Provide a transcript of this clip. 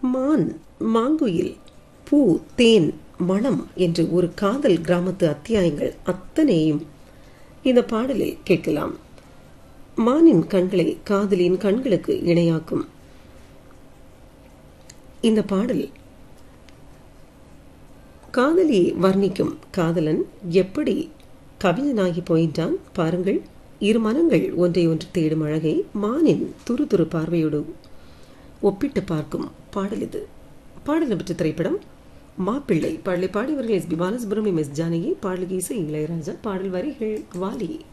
மான் மாங்குயில் பூ தேன் மணம் என்று ஒரு காதல் கிராமத்து அத்தியாயங்கள் அத்தனையும் இந்த பாடலில் கேட்கலாம் மானின் கண்களை காதலின் கண்களுக்கு இணையாக்கும் இந்த பாடல் காதலியை வர்ணிக்கும் காதலன் எப்படி கவிஞனாகி போயின்றான் பாருங்கள் இரு மனங்கள் ஒன்றை ஒன்று தேடும் அழகை மானின் துரு துரு பார்வையோடு ஒப்பிட்டு பார்க்கும் பாடல் இது பாடல் பெற்ற திரைப்படம் மாப்பிள்ளை பாடலை பாடியவர்கள் S P Balasubrahmanyam S Janaki பாடல் இசை இளையராஜா பாடல் வரிகள் வாலி